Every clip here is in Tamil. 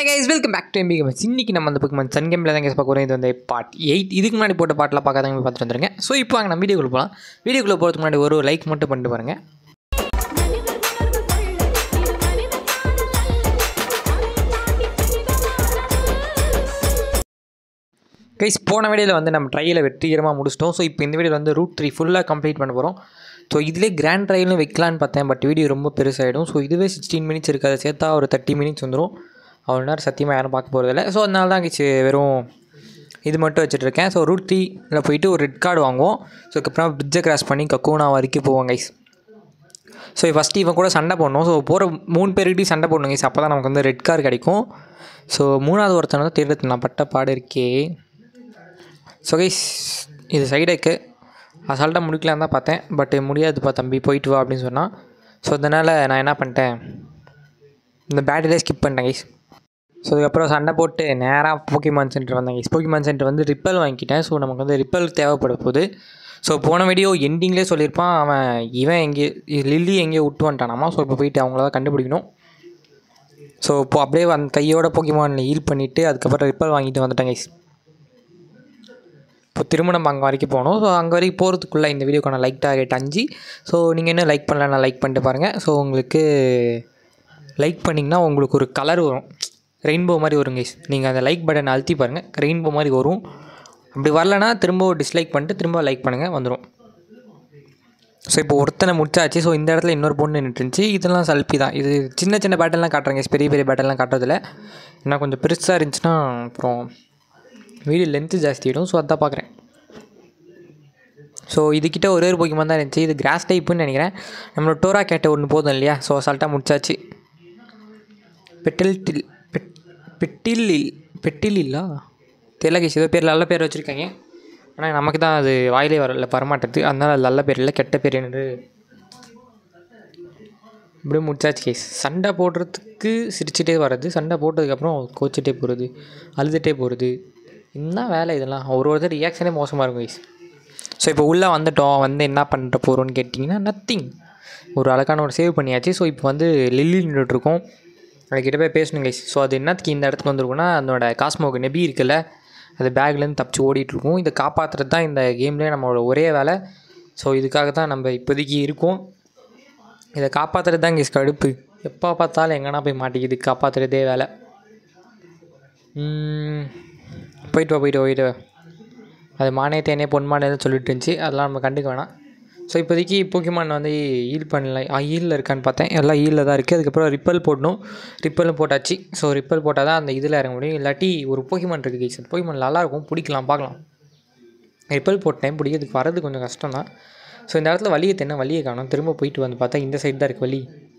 High guys welcome back to MP games இன்னைக்கு நம்ம அந்த Pokemon சன் கேமில் தான் கேஸ் பார்க்க போகிறோம் இது வந்து பார்ட் எயிட் இதுக்கு முன்னாடி போட்ட பாட்டில் பார்க்காதவங்க பார்த்துட்டு வந்துருங்க ஸோ இப்போ அங்கே நம்ம வீடியோக்குள்ள போகலாம் வீடியோக்குள்ளே போகிறதுக்கு முன்னாடி ஒரு லைக் மட்டும் பண்ணிட்டு பாருங்க கைஸ் போன வீடியோவில் வந்து நம்ம ட்ரையில் வெற்றிகரமாக முடிச்சிட்டோம் ஸோ இப்போ இந்த வீடியோவில் வந்து ரூட் த்ரீ ஃபுல்லாக கம்ப்ளீட் பண்ண போகிறோம் ஸோ இதிலே கிராண்ட் ட்ரையலும் வைக்கலான்னு பார்த்தேன் பட் வீடியோ ரொம்ப பெருசாகிடும் ஸோ இதுவே சிக்ஸ்டீன் மினிட்ஸ் இருக்காது சேர்த்தா ஒரு தேர்ட்டி மினிட்ஸ் வந்துடும் அவ்வளோ நேரம் சத்தியமாக யாரும் பார்க்க போகிறதில்ல ஸோ அதனால தான் கிச்சு வெறும் இது மட்டும் வச்சுட்ருக்கேன் ஸோ ரூட் த்ரீயில் போயிட்டு ஒரு ரெட் கார்டு வாங்குவோம் ஸோ அதுக்கப்புறம் பிரிட்ஜை கிராஸ் பண்ணி கக்கூனா வரைக்கும் போவோம் கைஸ் ஸோ ஃபஸ்ட்டு இவன் கூட சண்டை போடணும் ஸோ போகிற மூணு பேருக்கிட்டையும் சண்டை போடணும் கைஸ் அப்போ தான் நமக்கு வந்து ரெட் கார் கிடைக்கும் ஸோ மூணாவது ஒருத்தனை தான் தேர்தல் நான் பட்ட பாடு இருக்கே ஸோ கைஸ் இது சைடுக்கு அசால்ட்டாக முடிக்கலான்னு தான் பார்த்தேன் பட் முடியாதுப்பா தம்பி போயிட்டு வா அப்படின்னு சொன்னான் ஸோ அதனால் நான் என்ன பண்ணிட்டேன் இந்த பேட்டிலே ஸ்கிப் பண்ணிட்டேன் கைஸ் ஸோ அதுக்கப்புறம் சண்டை போட்டு நேராக போக்கிமான் சென்டர் வந்தேன் கைஸ் போக்கிமான் சென்டர் வந்து ரிப்பல் வாங்கிட்டேன் ஸோ நமக்கு வந்து ரிப்பல் தேவைப்பட போகுது ஸோ போன வீடியோ எண்டிங்லேயே சொல்லியிருப்பான் அவன் இவன் எங்கே லில்லி எங்கேயோ விட்டு வந்துட்டானாமா ஸோ இப்போ போயிட்டு அவங்கள தான் கண்டுபிடிக்கணும் ஸோ இப்போ அப்படியே அந்த கையோட போக்கிமானில் ஹீல் பண்ணிவிட்டு அதுக்கப்புறம் ரிப்பல் வாங்கிட்டு வந்துட்டேன் கைஸ் இப்போ திரும்ப நம்ம அங்கே வரைக்கும் போகணும் ஸோ அங்கே வரைக்கும் போகிறதுக்குள்ளே இந்த வீடியோக்கான லைக் டார்கெட் அஞ்சு ஸோ நீங்கள் என்ன லைக் பண்ணல நான் லைக் பண்ணிட்டு பாருங்கள் ஸோ உங்களுக்கு லைக் பண்ணிங்கன்னா உங்களுக்கு ஒரு கலர் வரும் ரெயின்போ மாதிரி வரும் கைஸ் நீங்கள் அந்த லைக் பட்டனை அழுத்தி பாருங்கள் ரெயின்போ மாதிரி வரும் அப்படி வரலனா திரும்ப டிஸ்லைக் பண்ணிட்டு திரும்ப லைக் பண்ணுங்கள் வந்துடும் ஸோ இப்போ ஒருத்தனை முடிச்சாச்சு ஸோ இந்த இடத்துல இன்னொரு பொண்ணு நின்றுச்சு இதெல்லாம் சல்பி தான் இது சின்ன சின்ன பேட்டர்லாம் காட்டுறாங்க பெரிய பெரிய பேட்டர்லாம் காட்டுறதில்ல இன்னும் கொஞ்சம் பெருசாக இருந்துச்சுன்னா அப்புறம் வீடியோ லென்த்து ஜாஸ்தியிடும் ஸோ அதான் பார்க்குறேன் ஸோ இதுக்கிட்ட ஒரே ஒரு போக்கியமாக தான் இருந்துச்சு இது கிராஸ் டைப்புன்னு நினைக்கிறேன் நம்மளோட டோரா கேட்ட ஒன்று போதும் இல்லையா ஸோ அசால்ட்டாக முடிச்சாச்சு பெட்டில் டில் பெட் பெட்டில் பெட்டில் இல்லா தெரியல கேஸ் ஏதோ பேர் நல்ல பேர் வச்சுருக்காங்க ஆனால் நமக்கு தான் அது வாயிலே வரல வரமாட்டேது அதனால் அது நல்ல பேர் இல்லை கெட்ட பேர் என்று இப்படியே முடிச்சாச்சு கேஸ் சண்டை போடுறதுக்கு சிரிச்சிட்டே வர்றது சண்டை போட்டதுக்கப்புறம் கோச்சிட்டே போகிறது அழுதுகிட்டே போகிறது என்ன வேலை இதெல்லாம் ஒரு ஒருத்தர் ரியாக்ஷனே மோசமாக இருக்கும் கைஸ் ஸோ இப்போ உள்ளே வந்துட்டோம் வந்து என்ன பண்ணிட்டு போகிறோன்னு கேட்டிங்கன்னா நத்திங் ஒரு அழகான ஒரு சேவ் பண்ணியாச்சு ஸோ இப்போ வந்து லில்லி நின்றுட்டுருக்கோம் அதுக்கிட்ட போய் பேசணும் கைஸ் ஸோ அது என்னத்துக்கு இந்த இடத்துக்கு வந்திருக்குன்னா அதனோட காஸ்மோக்கு நெபி இருக்குல்ல அது பேக்லேருந்து தப்பிச்சு ஓடிட்டுருக்கும் இதை காப்பாற்றுறது தான் இந்த கேம்லேயே நம்மளோட ஒரே வேலை ஸோ இதுக்காக தான் நம்ம இப்போதைக்கு இருக்கோம் இதை காப்பாற்றுறது தான் கைஸ் கடுப்பு எப்போ பார்த்தாலும் எங்கன்னா போய் மாட்டிக்கிது காப்பாற்றுறதே வேலை உம், போயிட்டு வா போயிட்டு வா போயிட்டு வா அது மானே தேனே பொன்மானேன்னு சொல்லிட்டு இருந்துச்சு அதெல்லாம் நம்ம கண்டுக்க வேணாம் ஸோ இப்போதைக்கு போக்கிமான் வந்து ஈல் பண்ணல ஈலில் இருக்கான்னு பார்த்தேன் எல்லாம் ஈலில் தான் இருக்குது அதுக்கப்புறம் ரிப்பல் போடணும் ரிப்பலும் போட்டாச்சு ஸோ ரிப்பல் போட்டால் தான் அந்த இதில் இறங்க முடியும் இல்லாட்டி ஒரு போக்கிமான் இருக்குது கைஸ் அந்த போக்கிமான் நல்லாயிருக்கும் பிடிக்கலாம் பார்க்கலாம் ரிப்பல் போட்டேன் பிடிக்கிறதுக்கு வரது கொஞ்சம் கஷ்டம் தான் ஸோ இந்த இடத்துல வழியை தென்ன வழியை காணும் திரும்ப போயிட்டு வந்து பார்த்தா இந்த சைடு தான் இருக்குது வழி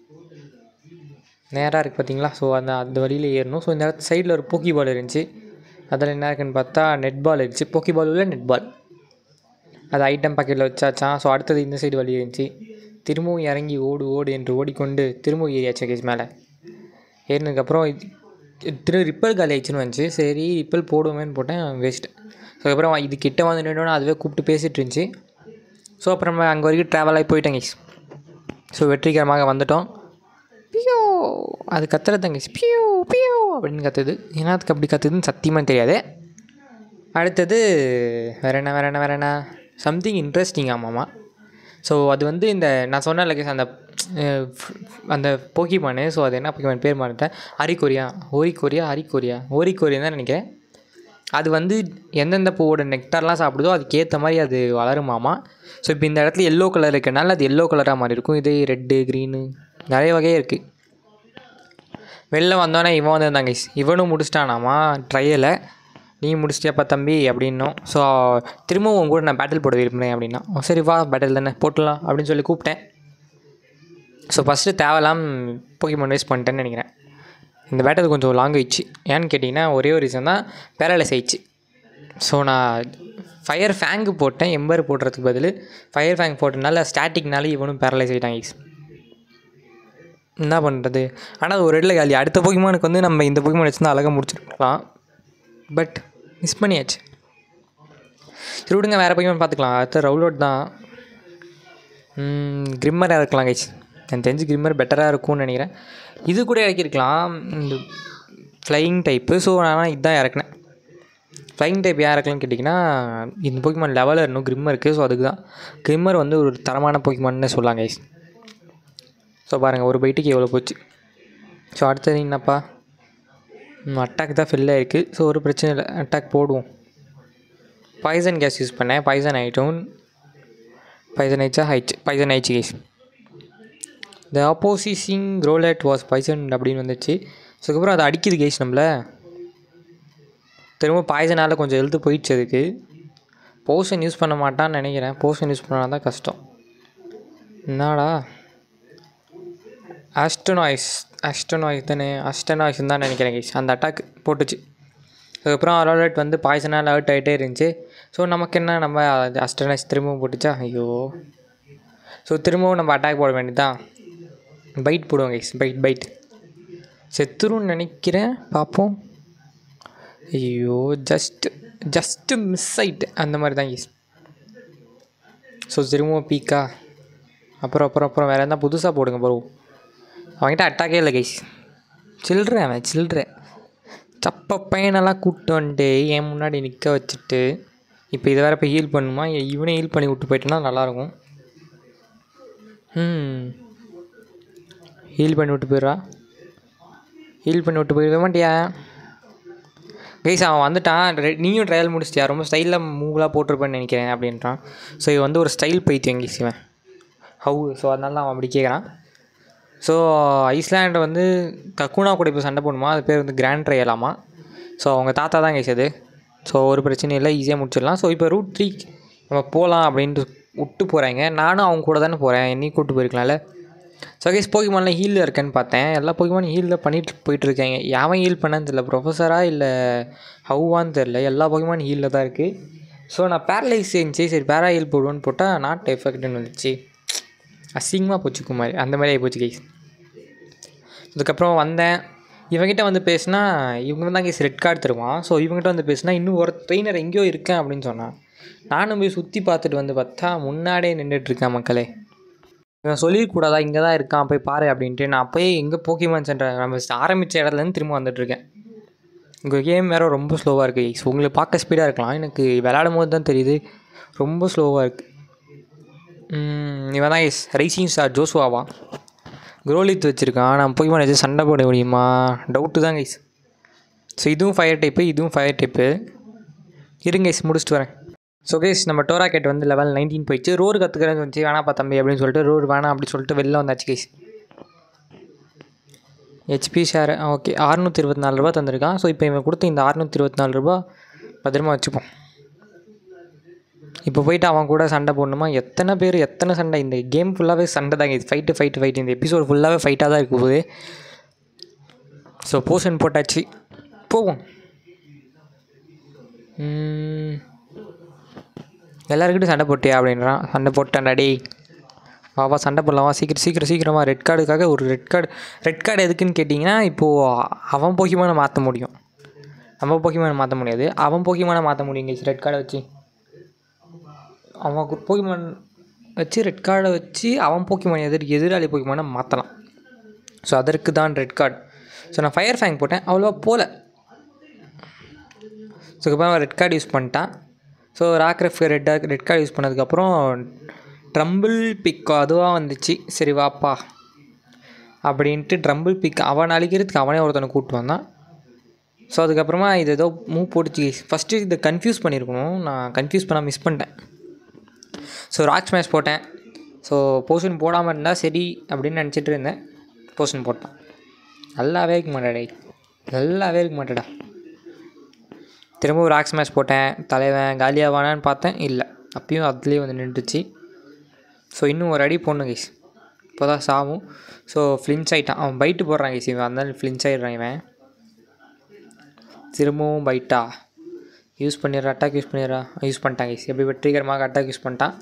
நேராக இருக்குது பார்த்தீங்களா ஸோ அந்த அந்த வழியில் ஏறணும் ஸோ இந்த இடத்து சைடில் ஒரு போக்கி பால் இருந்துச்சு அதில் என்ன இருக்குன்னு பார்த்தா நெட் பால் இருந்துச்சு போக்கி பால் உள்ள நெட் பால் அது ஐட்டம் பாக்கெட்டில் வச்சாச்சான் ஸோ அடுத்தது இந்த சைடு வழி இருந்துச்சு திரும்பவும் இறங்கி ஓடு ஓடு என்று ஓடிக்கொண்டு திரும்பவும் ஏறியாச்சு கேஸ் மேலே ஏறினதுக்கப்புறம் இது- திரு ரிப்பல் காலி ஆயிடுச்சுன்னு வந்துச்சு சரி ரிப்பல் போடுவேன்னு போட்டேன் வேஸ்ட்டு ஸோ அப்புறம் இது கிட்ட வந்து நின்னோன்னா அதுவே கூப்பிட்டு பேசிகிட்டு இருந்துச்சு ஸோ அப்புறம் நம்ம அங்கே வரைக்கும் ட்ராவல் ஆகி போயிட்டேங்க ஸோ வெற்றிகரமாக வந்துட்டோம் பியோ அது கத்துறதுங்க பியோ பியோ அப்படின்னு கத்துது ஏன்னா அதுக்கு அப்படி கத்துதுன்னு சத்தியமாக தெரியாது அடுத்தது வேற என்ன வேற என்ன வேற என்ன சம்திங் இன்ட்ரெஸ்டிங் ஆமாம்மா ஸோ அது வந்து இந்த நான் சொன்னேன் கேஸ் அந்த அஹ், அந்த போக்கிமானு ஸோ அது என்ன போக்கிமான் பேர் மாறிட்டேன் ஹரிகோரியா ஓரிக்கோரியா ஹரிகோரியா ஓரிக்கோரியா தான் நினைக்கிறேன் அது வந்து எந்தெந்த பூவோட நெக்டார்லாம் சாப்பிடுதோ அதுக்கேற்ற மாதிரி அது வளருமாமா ஸோ இப்போ இந்த இடத்துல எல்லோ கலர் இருக்கனால அது எல்லோ கலராக மாறி இருக்கும் இதே ரெட்டு க்ரீனு நிறைய வகையே இருக்குது வெளில வந்தோடனே இவன் வந்திருந்தாங்க guys. இவனும் முடிச்சிட்டானாமா ட்ரையலை நீ முடிச்சிட்டியாப்பா தம்பி அப்படின்னும் ஸோ திரும்பவும் உங்க கூட நான் பேட்டில் போட விரும்புகிறேன் அப்படின்னா "ஓ, சரி வா பேட்டில் தானே போட்டுடலாம் அப்படின்னு சொல்லி கூப்பிட்டேன் ஸோ ஃபஸ்ட்டு தேவலாம் போக்கிமான் வேஸ்ட் பண்ணிட்டேன்னு நினைக்கிறேன் இந்த பேட்டல் கொஞ்சம் லாங் ஆயிடுச்சு ஏன்னு கேட்டிங்கன்னா ஒரே ஒரு ரீசன் தான் பேரலைஸ் ஆயிடுச்சு ஸோ நான் ஃபயர் ஃபேங்கு போட்டேன் எம்பர் போடுறதுக்கு பதில் ஃபயர் ஃபேங் போட்டனால ஸ்டாட்டிக்னால இவனும் பேரலைஸ் ஆகிட்டாங்க என்ன பண்ணுறது ஆனால் அது ஒரு இடத்துல காலி அடுத்த போக்கிமானுக்கு வந்து நம்ம இந்த போக்கிமான் வச்சுருந்தா அழகாக முடிச்சிருக்கலாம் பட் மிஸ் பண்ணியாச்சு சரி விடுங்க வேறு போக்கிமான் பார்த்துக்கலாம் அடுத்த ரவுலோட் தான் கிரிம்மராக இருக்கலாம் கைஸ் எனக்கு தெரிஞ்சு கிரிம்மர் பெட்டராக இருக்கும்னு நினைக்கிறேன் இது கூட இறக்கியிருக்கலாம் இந்த ஃப்ளையிங் டைப்பு ஸோ நான் இதுதான் இறக்குனேன் ஃப்ளைங் டைப் ஏன் இறக்கலன்னு கேட்டிங்கன்னா இந்த போக்கிமான் லெவலில் இன்னும் கிரிம்மர் இருக்குது ஸோ அதுக்கு தான் கிரிம்மர் வந்து ஒரு தரமான போக்கிமான்னு சொல்லலாம் கைஸ் ஸோ பாருங்கள் ஒரு பைட்டுக்கு எவ்வளோ போச்சு ஸோ அடுத்தது என்னப்பா அட்டாக் தான் ஃபில் ஆயிருக்கு ஸோ ஒரு பிரச்சனை இல்லை அட்டாக் போடுவோம் பாய்சன் கேஸ் யூஸ் பண்ணேன் பாய்சன் ஆகிட்டோம் பாய்சன் ஆயிடுச்சா ஆயிடுச்சு பாய்சன் ஆயிடுச்சு gas the opposing Rowlet was poison அப்படின்னு வந்துச்சு ஸோ அதுக்கப்புறம் அது அடிக்குது கேஸ் நம்மளை திரும்ப பாய்சனால் கொஞ்சம் எழுத்து போயிடுச்சு அதுக்கு போஷன் யூஸ் பண்ண மாட்டான்னு நினைக்கிறேன் போஷன் யூஸ் பண்ணால் தான் கஷ்டம் என்னடா ஆஸ்டனாய்ஸ் ஆஸ்டனாய்ஸ் தானே அஸ்டனாய்ஸ் தான் நினைக்கிறேன் கைஸ் அந்த அட்டாக் போட்டுச்சு அதுக்கப்புறம் அலாலட் வந்து பாய்சனால் அவுட் ஆகிட்டே இருந்துச்சு ஸோ நமக்கு என்ன நம்ம அஸ்டனாய்ஸ் திரும்பவும் போட்டுச்சா ஐயோ ஸோ திரும்பவும் நம்ம அட்டாக் போட வேண்டியதுதான் பைட் போடுவோம் கைஸ் பைட் பைட் செத்துருன்னு நினைக்கிறேன் பார்ப்போம் ஐயோ ஜஸ்ட் ஜஸ்ட்டு மிஸ் ஆயிட்டு அந்த மாதிரி தான் கைஸ் ஸோ திரும்பவும் பீக்கா அப்புறம் அப்புறம் அப்புறம் வேறு எதனா புதுசாக போடுங்க ப்ரோ அவன்கிட்ட அட்டாக்கே இல்லை கைஸ் சில்ட்ரு அவன் சில்ட்ரு சப்ப பையனெல்லாம் கூப்பிட்டு வந்துட்டு என் முன்னாடி நிற்க வச்சுட்டு இப்போ இதை வேறு இப்போ ஹீல் பண்ணுமா இவனே ஹீல் பண்ணி விட்டு போயிட்டேன்னா நல்லாயிருக்கும் ம் ஹீல் பண்ணி விட்டு போயிடுறா ஹீல் பண்ணி விட்டு போயிட மாட்டியா கைஸ் அவன் வந்துட்டான் ரெ- நீயும் ட்ரையல் முடிச்சிட்டியா ரொம்ப ஸ்டைலில் மூவ்லாம் போட்டிருப்பேன்னு நினைக்கிறேன் அப்படின்றான் ஸோ இவன் வந்து ஒரு ஸ்டைல் பைத்தியம் கைஸ் இவன் ஹவு ஸோ அதனால தான் அவன் அப்படி கேட்குறான் ஸோ ஐஸ்லாண்டு வந்து கக்குனா கூட இப்போ சண்டை போடணுமா அது பேர் வந்து கிராண்ட் ட்ரையலாமா ஸோ அவங்க தாத்தா தான் கைஸ் அது ஸோ ஒரு பிரச்சனையும் இல்லை ஈஸியாக முடிச்சிடலாம் ஸோ இப்போ ரூட் த்ரீ நம்ம போகலாம் அப்படின்ட்டு விட்டு போகிறாங்க நானும் அவங்க கூட தானே போகிறேன் என்னையும் கூப்பிட்டு போயிருக்கலாம்ல ஸோ கைஸ் போக்கிமானில் ஹீலில் இருக்கேன்னு பார்த்தேன் எல்லா போக்கிமானும் ஹீலில் பண்ணிட்டு போயிட்டுருக்காங்க யாவன் ஹீல் பண்ணான்னு தெரியல ப்ரொஃபஸரா இல்லை ஹவ்வான்னு தெரில எல்லா போக்கிமானும் ஹீலில் தான் இருக்குது ஸோ நான் பேரலைஸ் இருந்துச்சு சரி பேரா ஹீல் போடுவேன்னு போட்டால் நாட் எஃபெக்ட்னு வந்துச்சு அசிங்கமாக போச்சு குமார் அந்த மாதிரி ஆகி போச்சு கைஸ் அதுக்கப்புறம் வந்தேன் இவங்கிட்ட வந்து பேசினா இவங்க தான் கேஸ் ரெட் கார்டு தருவான் ஸோ இவங்ககிட்ட வந்து பேசினா இன்னும் ஒரு ட்ரெயினர் எங்கேயோ இருக்கேன் அப்படின்னு சொன்னான் நானும் போய் சுற்றி பார்த்துட்டு வந்து பார்த்தா முன்னாடியே நின்றுட்டுருக்கேன் மக்களே இவன் சொல்லிடக்கூடாதா இங்கே தான் இருக்கான் போய் பாரு அப்படின்ட்டு நான் அப்போயே எங்கே போக்கிமான் சென்டர் நம்ம ஆரம்பித்த இடத்துலேருந்து திரும்ப வந்துட்டுருக்கேன் உங்கள் கேம் வேறு ரொம்ப ஸ்லோவாக இருக்குது ஸோ உங்களுக்கு பார்க்க ஸ்பீடாக இருக்கலாம் எனக்கு விளையாடும் போது தான் தெரியுது ரொம்ப ஸ்லோவாக இருக்குது இவன் தான் எஸ் ரைசிங் ஸ்டார் ஜோசுவாவா குரோலித் வச்சுருக்கான் நான் போய் வச்சு சண்டை போட முடியுமா டவுட்டு தான் கைஸ் ஸோ இதுவும் ஃபயர் டைப்பு இதுவும் ஃபயர் டைப்பு இருங்க கைஸ் முடிச்சுட்டு வரேன் ஸோ கைஸ் நம்ம டோரா கேட் வந்து லெவல் நைன்டீன் போயிடுச்சு ரோடு கற்றுக்கிறேன்னு சொல்லிச்சு வேணாப்பா தம்பி அப்படின்னு சொல்லிட்டு ரோடு வேணாம் அப்படின்னு சொல்லிட்டு வெளில வந்தாச்சு கைஸ் ஹெச்பி ஷேர் ஓகே அறுநூற்றி இருபத்தி நாலு ரூபா தந்திருக்கான் ஸோ இப்போ இவன் கொடுத்த இந்த அறுநூற்றி இருபத்தி நாலு ரூபா பத்திரமா வச்சுப்போம் இப்போ போயிட்டு அவன் கூட சண்டை போடணுமா எத்தனை பேர் எத்தனை சண்டை இந்த கேம் ஃபுல்லாகவே சண்டை தாங்க இது ஃபைட்டு ஃபைட்டு ஃபைட் இந்த எபிசோடு ஃபுல்லாகவே ஃபைட்டாக தான் இருக்க போகுது ஸோ போர்ஷன் போட்டாச்சு போவோம் உம், எல்லாருக்கிட்டும் சண்டை போட்டியா அப்படின்றான் சண்டை போட்டேன்டா டேய் வா வா சண்டை போடலாம் வா சீக்கிரம் சீக்கிரம் சீக்கிரமா ரெட் கார்டுக்காக ஒரு ரெட் கார்டு ரெட் கார்டு எதுக்குன்னு கேட்டிங்கன்னா இப்போது அவன் போக்கிமான மாற்ற முடியும் நம்ம போக்கிமான மாற்ற முடியாது அவன் போக்கிமான மாற்ற முடியும் ரெட் கார்டை வச்சு அவன் போக்கிமான் வச்சு ரெட் கார்டை வச்சு அவன் போக்கிமான் எதிர் எதிராளி போக்கிமானை மாற்றலாம் ஸோ அதற்கு தான் ரெட் கார்டு ஸோ நான் ஃபயர் ஃபேங் போட்டேன் அவ்வளோவா போகல ஸோ அதுக்கப்புறம் ரெட் கார்டு யூஸ் பண்ணிட்டான் so Rockruff red red card use பண்ணதுக்கப்புறம் ட்ரம்பிள் பிக் அதுவாக வந்துச்சு சரி வாப்பா அப்படின்ட்டு ட்ரம்பிள் பிக் அவன் அழிக்கிறதுக்கு அவனே ஒருத்தனை கூப்பிட்டு வந்தான் ஸோ அதுக்கப்புறமா இது ஏதோ மூவ் போட்டுச்சு ஃபஸ்ட்டு இதை கன்ஃபியூஸ் பண்ணியிருக்கணும் நான் கன்ஃபியூஸ் பண்ண மிஸ் பண்ணிட்டேன் ஸோ ராக் ஸ்மேஷ் போட்டேன் ஸோ போர்ஷன் போடாமல் இருந்தால் சரி அப்படின்னு நினச்சிட்டு இருந்தேன் போர்ஷன் போட்டான் நல்லாவே இருக்க மாட்டேடா நல்லாவே இருக்க மாட்டேடா திரும்பவும் ராக் ஸ்மேஷ் போட்டேன் தலைவன் காலியாவானான்னு பார்த்தேன் இல்லை அப்பயும் அதுலேயே வந்து நின்றுச்சு ஸோ இன்னும் ஒரு அடி போடணும் கைஸ் இப்போ தான் சாவும் ஸோ ஃப்ளின்ச் ஆகிட்டான் அவன் பைட்டு போடுறான் கைஸ் இவன் அதனால ஃப்ளின்ச் ஆகிடுறான் இவன் திரும்பவும் பைட்டா யூஸ் பண்ணிடுறா அட்டாக் யூஸ் பண்ணிடுறா யூஸ் பண்ணிட்டான் கைஸ் எப்படி வெற்றிகரமாக அட்டாக் யூஸ் பண்ணிட்டான்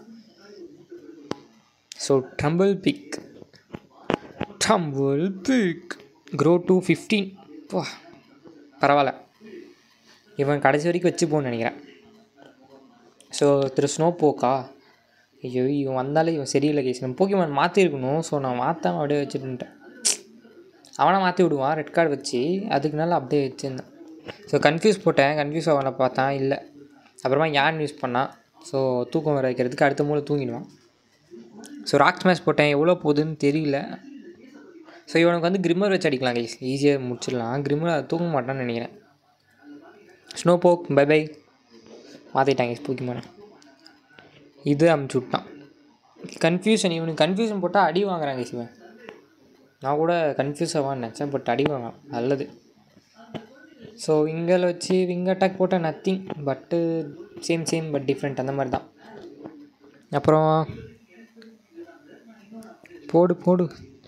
so Trumbeak Trumbeak grow to fifteen வா பரவாயில்ல இவன் கடைசி வரைக்கும் வச்சுப்போன்னு நினைக்கிறேன் ஸோ திரு ஸ்னோ போக்கா ஐயோ இவன் வந்தாலே இவன் சரியில்லை கேஸ் நம்ம போக்கிமான் மாற்றிருக்கணும் ஸோ நான் மாற்றாம அப்படியே வச்சுட்டுட்டேன் அவனை மாற்றி விடுவான் ரெட் கார்டு வச்சு அதுக்கு மேலே அப்படியே வச்சுருந்தேன் ஸோ கன்ஃபியூஸ் போட்டேன் கன்ஃபியூஸ் அவனை பார்த்தான் இல்லை அப்புறமா யான் யூஸ் பண்ணான் ஸோ தூக்கம் வர வைக்கிறதுக்கு அடுத்த மூளை தூங்கிடுவான் ஸோ ராக் ஸ்மாஷ் போட்டேன் எவ்வளோ போகுதுன்னு தெரியல ஸோ இவனுக்கு வந்து கிரிம்மர் வச்சு அடிக்கலாம் கைஸ் ஈஸியாக முடிச்சிடலாம் கிரிம்மர் அதை தூங்க மாட்டான்னு நினைக்கிறேன் ஸ்னோ போக் பை பை மாற்றிட்டாங்க ஸ்பூக்கிமான இது அமுச்சு விட்டான் கன்ஃபியூஷன் இவனுக்கு கன்ஃபியூஷன் போட்டால் அடி வாங்குறாங்க சிவன் நான் கூட கன்ஃபியூஸ் ஆவான்னு நினச்சேன் பட் அடி வாங்கலாம் நல்லது ஸோ இங்கே வச்சு விங் அட்டாக் போட்டால் nothing but same same but different அந்த மாதிரி தான் அப்புறம் போடு போடு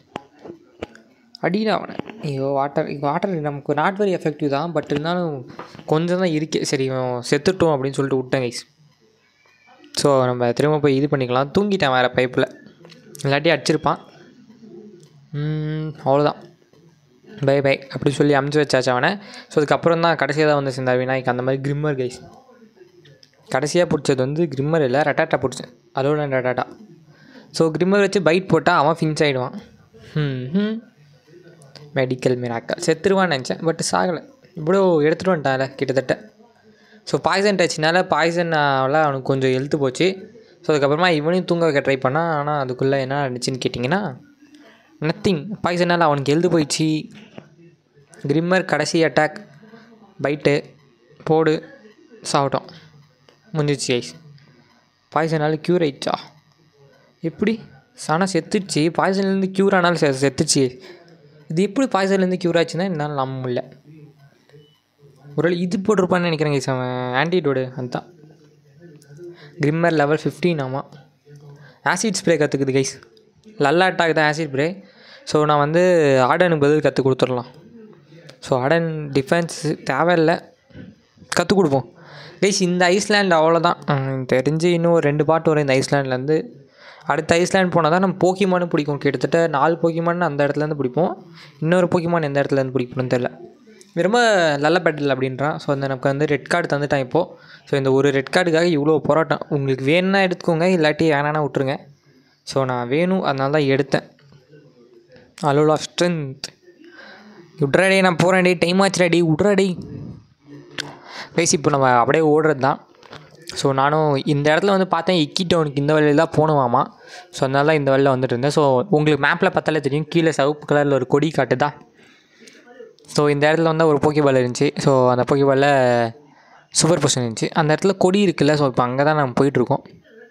அடிடா அவனை ஐயோ வாட்டர் வாட்டர் நமக்கு நாட் வெரி எஃபெக்டிவ் தான் பட் இருந்தாலும் கொஞ்சம் தான் இருக்கே சரி இவன் செத்துட்டோம் அப்படின்னு சொல்லிட்டு விட்டேன் கைஸ் ஸோ நம்ம திரும்ப போய் இது பண்ணிக்கலாம் தூங்கிட்டேன் வேறு பைப்பில் இல்லாட்டி அடிச்சிருப்பான் ம், அவ்வளோதான் பை பை அப்படி சொல்லி அமுச்சு வச்சாச்சு அவனை ஸோ அதுக்கப்புறம் தான் கடைசியாக தான் வந்து சேர்ந்தா விநாயக் அந்த மாதிரி கிரிம்மர் கைஸ் கடைசியாக பிடிச்சது வந்து கிரிம்மர் இல்லை ரட்டாட்டா பிடிச்சேன் அதோட ரட்டாட்டா ஸோ கிரிம்மர் வச்சு பைட் போட்டால் அவன் ஃபின்ச் ஆகிடுவான் ம் ம் மெடிக்கல் மிராக்கல் செத்துருவான்னு நினச்சேன் பட் சாகலை இவ்வளோ எடுத்துகிட்டு வந்துட்டான்ல கிட்டத்தட்ட ஸோ பாய்சன் டச்னால பாய்சனால் அவனுக்கு கொஞ்சம் எழுத்து போச்சு ஸோ அதுக்கப்புறமா இவனையும் தூங்க வைக்க ட்ரை பண்ணான் ஆனால் அதுக்குள்ளே என்ன நடந்துச்சுன்னு கேட்டிங்கன்னா நத்திங் பாய்சனால் அவனுக்கு எழுது போயிடுச்சு கிரிம்மர் கடைசி அட்டாக் பைட்டு போடு சாப்பிட்டோம் முடிஞ்சிச்சு ஐஸ் பாய்சனால் க்யூர் ஆயிடுச்சா எப்படி ஆனால் செத்துடுச்சு பாய்சன்லேருந்து க்யூர் ஆனாலும் செ செத்துச்சு இது எப்படி பாய்சன்லேருந்து க்யூர் ஆச்சுன்னா என்னால் நம்ப முடியல ஒரு வேளை இது போட்டிருப்பான்னு நினைக்கிறேன் கைஸ் அவன் ஆன்டிடோடு அதுதான் கிரிம்மர் லெவல் ஃபிஃப்டீன் ஆமாம் ஆசிட் ஸ்ப்ரே கற்றுக்குது கைஸ் லல்லா அட்டாக் தான் ஆசிட் ஸ்ப்ரே ஸோ நான் வந்து ஆர்டனுக்கு பதில் கற்றுக் கொடுத்துடலாம் ஸோ ஆர்டன் டிஃபென்ஸ் தேவையில்லை கற்றுக் கொடுப்போம் கைஸ் இந்த ஐஸ்லேண்ட் அவ்வளோதான் எனக்கு தெரிஞ்சு இன்னும் ஒரு ரெண்டு பாட்டு வரும் இந்த ஐஸ்லேண்ட்லேருந்து அடுத்த ஐஸ்லேண்ட் போனால் தான் நம்ம போக்கிமானு பிடிக்கும் கிட்டத்தட்ட நாலு போக்கிமான் அந்த இடத்துலேருந்து பிடிப்போம் இன்னொரு போக்கிமான் எந்த இடத்துலேருந்து பிடிக்கணும்னு தெரில இது ரொம்ப நல்ல பேட்டில் அப்படின்றான் ஸோ அந்த நமக்கு வந்து ரெட் கார்டு தந்துட்டான் இப்போது ஸோ இந்த ஒரு ரெட் கார்டுக்காக இவ்வளோ போராட்டம் உங்களுக்கு வேணும்னா எடுத்துக்கோங்க இல்லாட்டி வேணான்னா விட்ருங்க ஸோ நான் வேணும் அதனால தான் எடுத்தேன் அலோலா ஸ்ட்ரென்த் விட்றாடே நான் போகிறேன் டே டைம் ஆச்சுடா டே விட்றாடே பேசி இப்போ நம்ம அப்படியே ஓடுறது தான் ஸோ நானும் இந்த இடத்துல வந்து பார்த்தேன் இக்கி டவுனுக்கு இந்த வழியில் தான் போகணுமாமா ஸோ அதனால தான் இந்த வழியில் வந்துட்டு இருந்தேன் ஸோ உங்களுக்கு மேப்பில் பார்த்தாலே தெரியும் கீழே சிவப்பு கலரில் ஒரு கொடி காட்டுதா ஸோ இந்த இடத்துல வந்து ஒரு போக்கிபால் இருந்துச்சு ஸோ அந்த போக்கிபாலில் சூப்பர் பொசிஷன் இருந்துச்சு அந்த இடத்துல கொடி இருக்குல்ல ஸோ இப்போ அங்கே தான் நம்ம போயிட்டுருக்கோம்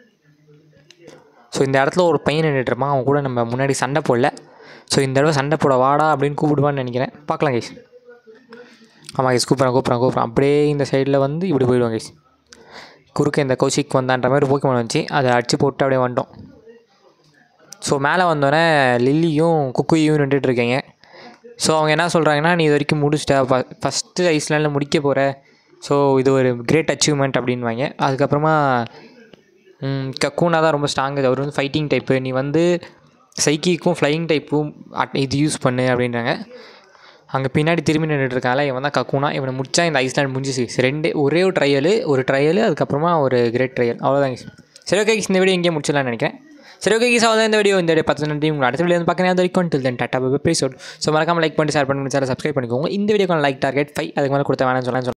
ஸோ இந்த இடத்துல ஒரு பையன் நின்றுட்டுருப்பான் அவன் கூட நம்ம முன்னாடி சண்டை போடல ஸோ இந்த தடவை சண்டை போட வாடா அப்படின்னு கூப்பிடுவான்னு நினைக்கிறேன் பார்க்கலாம் கைஸ் ஆமாம் கைஸ் கூப்பிட்றேன் கூப்பிட்றேன் கூப்பிட்றேன் அப்படியே இந்த சைடில் வந்து இப்படி போயிடுவோம் கைஸ் குறுக்க இந்த கௌஷிக் வந்தான்ற மாதிரி போக்கிமான் வந்துச்சு அதை அடித்து போட்டு அப்படியே வந்துட்டோம் ஸோ மேலே வந்தோடனே லில்லியும் குக்குயும் நின்றுட்டு இருக்கீங்க ஸோ அவங்க என்ன சொல்கிறாங்கன்னா நீ இது வரைக்கும் முடிச்சிட்ட ஃபஸ்ட்டு ஐஸ்லேண்டில் முடிக்க போகிற ஸோ இது ஒரு கிரேட் அச்சீவ்மெண்ட் அப்படின்வாங்க அதுக்கப்புறமா கக்கூனா தான் ரொம்ப ஸ்ட்ராங்கு அவர் வந்து ஃபைட்டிங் டைப்பு நீ வந்து சைக்கிக்கும் ஃப்ளையிங் டைப்பும் அட் இது யூஸ் பண்ணு அப்படின்றாங்க அங்கே பின்னாடி திரும்பி நின்றுட்டு இருக்காங்களே இவன் தான் கக்கூனா இவனை முடிச்சா இந்த ஐஸ்லாண்ட் முடிஞ்சிச்சு ரெண்டு ஒரே ஒரு ட்ரையலு ஒரு ட்ரையலு அதுக்கப்புறமா ஒரு கிரேட் ட்ரையல் அவ்வளோதாங்க சரி ஓகே இந்த வீடியோ இங்கேயே முடிச்சிடலாம்னு நினைக்கிறேன் சரி ஓகே கீஸ் அவ்வளோ இந்த வீடியோ இந்த வீடியோ பத்து நன்றி உங்கள் அடுத்த வீடியோ வந்து பார்க்கணும் அது வரைக்கும் till then tata episode so மறக்காம லைக் பண்ணி ஷேர் பண்ணி சேனல் சப்ஸ்கிரைப் பண்ணிக்கோங்க இந்த வீடியோக்கான லைக் டார்கெட் ஃபைவ் அதுக்கு மேலே கொடுத்த வேணாம்னு சொல்லலாம்